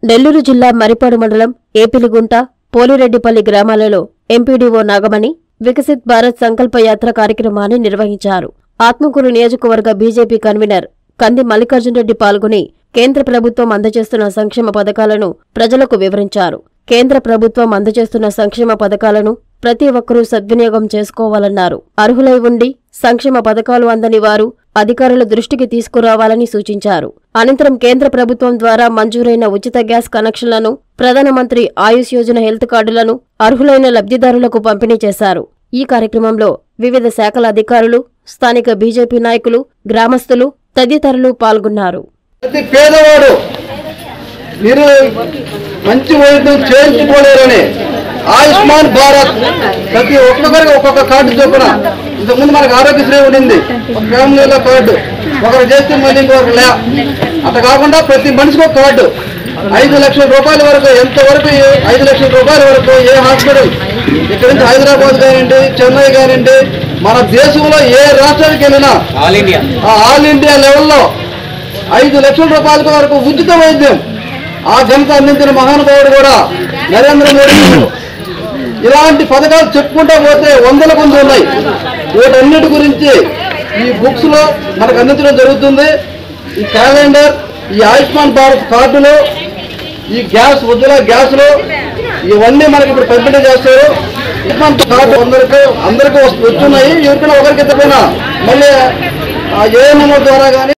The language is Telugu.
నెల్లూరు జిల్లా మరిపాడు మండలం ఏపిలిగుంట పోలిరెడ్డిపల్లి గ్రామాలలో ఎంపీడీఓ నాగమణి వికసిత్ భారత్ సంకల్ప యాత్ర కార్యక్రమాన్ని నిర్వహించారు ఆత్మకూరు నియోజకవర్గ బీజేపీ కన్వీనర్ కంది మల్లికార్జునరెడ్డి పాల్గొని కేంద్ర ప్రభుత్వం అందజేస్తున్న సంక్షేమ పథకాలను ప్రజలకు వివరించారు కేంద్ర ప్రభుత్వం అందజేస్తున్న సంక్షేమ పథకాలను ప్రతి ఒక్కరూ సద్వినియోగం చేసుకోవాలన్నారు అర్హులై ఉండి సంక్షేమ పథకాలు అందని వారు అధికారుల దృష్టికి తీసుకురావాలని సూచించారు అనంతరం కేంద్ర ప్రభుత్వం ద్వారా మంజూరైన ఉచిత గ్యాస్ కనెక్షన్లను ప్రధానమంత్రి ఆయుష్ యోజన హెల్త్ కార్డులను అర్హులైన లబ్ధిదారులకు పంపిణీ చేశారు ఈ కార్యక్రమంలో వివిధ శాఖల అధికారులు స్థానిక బీజేపీ నాయకులు గ్రామస్తులు తదితరులు పాల్గొన్నారు ప్రతి పేదవాడు మీరు మంచి వైద్యం చేయించుకోలేరని ఆయుష్మాన్ భారత్ ప్రతి ఒక్కొక్కరికి ఒక్కొక్క కార్డు చొప్పున ఇంతకుముందు మనకు ఆరోగ్యశ్రీ ఉండింది ఒక ఫ్యామిలీలో కార్డు ఒకరు చేస్తే మళ్ళీ ఇంకొకరు లే అట్లా కాకుండా ప్రతి మనిషికి ఒక కార్డు ఐదు లక్షల రూపాయల వరకు ఎంత వరకు ఏ- ఐదు లక్షల రూపాయల వరకు ఏ హాస్పిటల్ ఇక్కడ నుంచి హైదరాబాద్ కానివ్వండి చెన్నై కానివ్వండి మన దేశంలో ఏ రాష్ట్రానికి వెళ్ళినా ఆల్ ఇండియా ఆ ఆల్ ఇండియా లెవెల్లో ఐదు లక్షల రూపాయల వరకు ఉచిత వైద్యం ఆ ఘనత అందించిన మహానుభావుడు కూడా నరేంద్ర మోడీ గారు. ఇలాంటి పథకాలు చెప్పుకుంటా పోతే వందల కొంది ఉన్నాయి వీటన్నిటి గురించి ఈ బుక్స్ లో మనకు అందించడం జరుగుతుంది ఈ క్యాలెండర్ ఈ ఆయుష్మాన్ భారత్ కార్డులు ఈ గ్యాస్ ఉజ్వల గ్యాస్లు ఇవన్నీ మనకి ఇప్పుడు పంపిణీ చేస్తారు ఆయుష్మాన్ కార్డు అందరికీ అందరికీ వస్తు- వచ్చున్నాయి ఎవరికైనా ఒకరికి ఇద్దరికైనా మళ్ళీ ఆ ఏ నెంబర్ ద్వారా కానీ